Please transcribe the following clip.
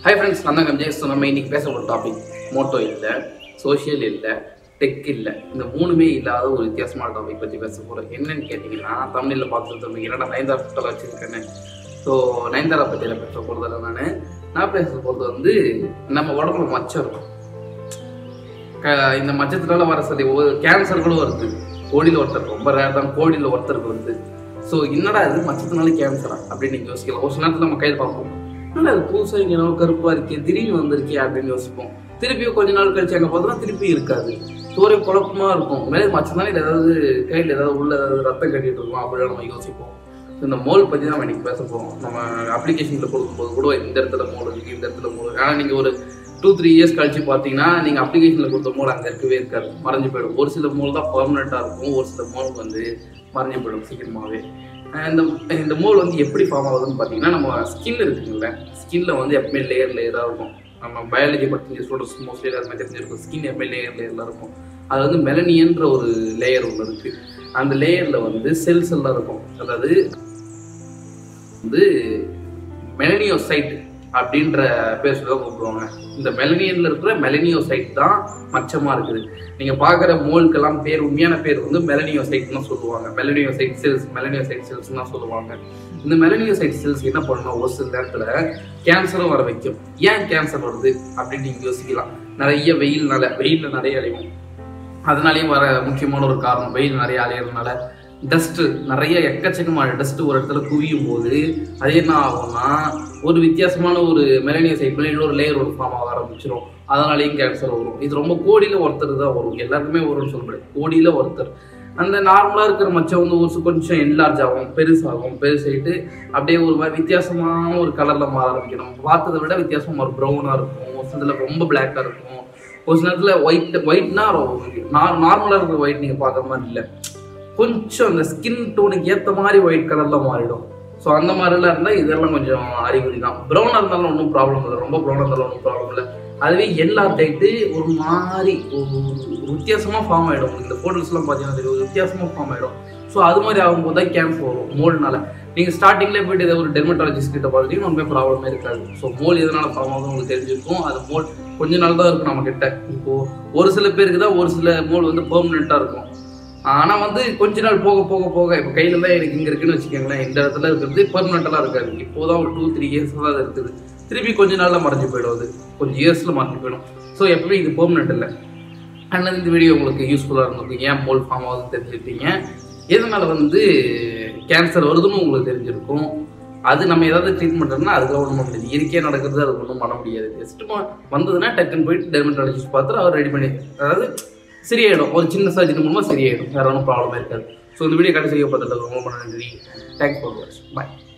hi friends நான் தான் கம்ஜேஸ் so நம்ம இன்னைக்கு பேச ஒரு டாபிக் மோட்டோ இல்லை சோஷியல் இல்லை டெக் இல்லை இந்த மூணுமே இல்லாத ஒரு வித்தியாசமான டாபிக் பற்றி பேச போகிறோம் என்னன்னு கேட்டிங்கன்னா தமிழில் பார்த்து தமிழ் என்னடா நயன்தாரா ஃபோட்டோ வச்சுருக்கேன்னு ஸோ நயன்தாரா பற்றியில் பேச போகிறதில்ல நான் நான் பேச போகிறது வந்து நம்ம உடம்புல மச்சம் இருக்கும் க- இந்த மச்சத்தினால வர சரி கேன்சர் கூட வருது கோடியில் ஒருத்தர் ரொம்ப ரேர் தான் கோடியில் ஒருத்தருக்கு வருது ஸோ என்னடா இது மச்சத்தினால கேன்சரா அப்படின்னு நீங்கள் யோசிக்கலாம் ஒரு சில நேரத்தில் நம்ம கையில் பார்ப்போம் ஆனால் அது புதுசாக இங்கே நம்ம கருப்பாக இருக்கே திடீர்னு வந்திருக்கே அப்படின்னு யோசிப்போம் திருப்பியும் கொஞ்ச நாள் கழிச்சு அங்கே பார்த்தோம்னா திருப்பி இருக்காது ஸோ ஒரே குழப்பமா இருக்கும் மேலே மச்சம் தானே ஏதாவது கையில் ஏதாவது உள்ள ஏதாவது ரத்தம் கட்டிட்டு இருக்கும் அப்படின்னு நம்ம யோசிப்போம் So, இந்த மோல் பற்றி தான் நம்ம இன்னைக்கு பேச போகிறோம் நம்ம அப்ளிகேஷனில் கொடுக்கும்போது கூட இந்த இடத்துல மோல் இருக்குது இந்த இடத்துல மோல் ஆனால் நீங்கள் ஒரு டூ த்ரீ இயர்ஸ் கழிச்சு பார்த்தீங்கன்னா நீங்கள் அப்ளிகேஷனில் கொடுத்த மோல் அங்கே இருக்கவே இருக்காது மறைஞ்சு போயிடும் ஒரு சில மோல் தான் பர்மனெண்ட்டாக இருக்கும் ஒரு சில மோல் வந்து மறைஞ்சு போயிடும் சீக்கிரமாகவே அஹ் இந்த இந்த மோல் வந்து எப்படி ஃபார்ம் ஆகுதுன்னு பார்த்தீங்கன்னா நம்ம ஸ்கின் இருக்குங்கல்ல ஸ்கின்ல வந்து எப்பவுமே லேயர் லேயராக இருக்கும் நம்ம பயாலஜி பற்றி ஸ்டூடெண்ட்ஸ் மோஸ்ட்லி எல்லாருமே தெரிஞ்சிருக்கும் ஸ்கின் எப்பவுமே லேயர் லேயரில் இருக்கும் அது வந்து மெலனியன்ற ஒரு லேயர் ஒன்று இருக்குது அந்த லேயரில் வந்து செல்ஸ் எல்லாம் இருக்கும் அதாவது வந்து மெலனியோசைட் அப்படின்ற பேர் சொல்லி தான் கூப்பிடுவாங்க இந்த மெலனியன்ல இருக்கிற மெலனியோசைட் தான் மச்சமா இருக்குது நீங்க பாக்குற மோல்க்கெல்லாம் பேர் உண்மையான பேர் வந்து மெலனியோசைட் தான் சொல்லுவாங்க மெலனியோசைட் செல்ஸ் மெலனியோசைட் செல்ஸ் தான் சொல்லுவாங்க இந்த மெலனியோசைட் செல்ஸ் என்ன பண்ணணும் ஒரு சில நேரத்துல கேன்சரும் வர வைக்கும் ஏன் கேன்சர் வருது அப்படின்னு நீங்க யோசிக்கலாம் நிறைய வெயில்னால வெயில்ல நிறைய அழிவும் அதனாலேயும் வர முக்கியமான ஒரு காரணம் வெயில் நிறைய அலையிறதுனால டஸ்ட் நிறைய எக்கச்சக்கமான டஸ்ட் ஒரு இடத்துல குவியும் போது அது என்ன ஆகும்னா ஒரு வித்தியாசமான ஒரு மெலனிய சைட் மேலே இன்னொரு லேயர் ஒரு ஃபார்ம் ஆக ஆரம்பிச்சிடும் அதனாலேயும் கேன்சர் வரும் இது ரொம்ப கோடியில ஒருத்தர் தான் வரும் எல்லாருக்குமே வரும்னு சொல்ல முடியாது கோடியில ஒருத்தர் அந்த நார்மலாக இருக்கிற மச்சம் வந்து ஒரு சு- கொஞ்சம் என்லார்ஜ் ஆகும் பெருசாகும் பெருசாயிட்டு அப்படியே ஒரு மாதிரி வித்தியாசமான ஒரு கலரில் மாற ஆரம்பிக்கும் நம்ம பார்த்ததை விட வித்தியாசமா ஒரு ப்ரௌனாக இருக்கும் ஒரு சிலதுல ரொம்ப பிளாக்காக இருக்கும் ஒரு சில நேரத்தில் ஒயிட் ஒயிட்னா நார்மலாக இருக்கிற ஒயிட் நீங்கள் பார்க்குற மாதிரி இல்லை கொஞ்சம் அந்த ஸ்கின் டோனுக்கு ஏற்ற மாதிரி ஒயிட் கலரில் மாறிடும் ஸோ அந்த மாதிரிலாம் இருந்தால் இதெல்லாம் கொஞ்சம் அறிகுறி தான் ப்ரௌனாக இருந்தாலும் ஒன்றும் ப்ராப்ளம் இல்லை ரொம்ப ப்ரௌனாக இருந்தாலும் ஒன்றும் ப்ராப்ளம் இல்லை அதுவே எல்லா டைட்டு ஒரு மாதிரி ஒரு ஒரு வித்தியாசமாக ஃபார்ம் ஆகிடும் உங்களுக்கு இந்த ஃபோட்டோஸ்லாம் பார்த்தீங்கன்னா தெரியும் ஒரு வித்தியாசமாக ஃபார்ம் ஆகிடும் ஸோ அது மாதிரி ஆகும்போது தான் கேன்சர் வரும் மோல்னால நீங்கள் ஸ்டார்டிங்லேயே போயிட்டு இதை ஒரு டெர்மட்டாலஜிஸ்ட் கிட்ட பார்த்துட்டீங்கன்னா ஒன்றுமே ப்ராப்ளமே இருக்காது ஸோ மோல் எதனால ஃபார்ம் ஆகுது உங்களுக்கு தெரிஞ்சிருக்கும் அது மோல் கொஞ்ச நாள் தான் இருக்கும் நம்ம கிட்ட இப்போ ஒரு சில பேருக்கு தான் ஒரு சில மோல் வந்து பெர்மனெண்ட்டாக இருக்கும் ஆனால் வந்து கொஞ்ச நாள் போக போக போக இப்போ கையில தான் எனக்கு இங்கே இருக்குன்னு வச்சுக்கோங்களேன் இந்த இடத்துல இருக்கிறது பெர்மனெண்ட்டெல்லாம் இருக்காது இப்போதான் ஒரு டூ த்ரீ இயர்ஸ் தான் அது இருக்குது திருப்பி கொஞ்ச நாள்ல மறைஞ்சு போயிடும் அது கொஞ்சம் இயர்ஸில் மறைஞ்சு போயிடும் ஸோ எப்பவுமே இது பெர்மனெண்ட் இல்லை அதனால இந்த வீடியோ உங்களுக்கு யூஸ்ஃபுல்லாக இருந்திருக்கு ஏன் மோல் ஃபார்ம் ஆகுதுன்னு தெரிஞ்சுருப்பீங்க எதனால வந்து கேன்சர் வருதுன்னு உங்களுக்கு தெரிஞ்சிருக்கும் அது நம்ம ஏதாவது ட்ரீட்மெண்ட் இருந்தால் அதுக்கெல்லாம் ஒன்றும் பண்ண முடியாது இயற்கையாக நடக்கிறது அது ஒன்றும் பண்ண முடியாது ஜஸ்ட் வந்ததுன்னா டக்குன்னு போயிட்டு டெர்மட்டாலஜிஸ்ட் பார்த்து அவர் ரெடி பண்ணி அதாவது சரியாயிடும் ஒரு சின்ன சர்ஜரி மூலமாக சரியாயிடும் வேற ஒன்றும் ப்ராப்ளம் இருக்காது ஸோ இந்த வீடியோ கடைசி பார்த்துட்டு ரொம்ப ரொம்ப நன்றி தேங்க்ஸ் ஃபார் வாட்ச் பாய்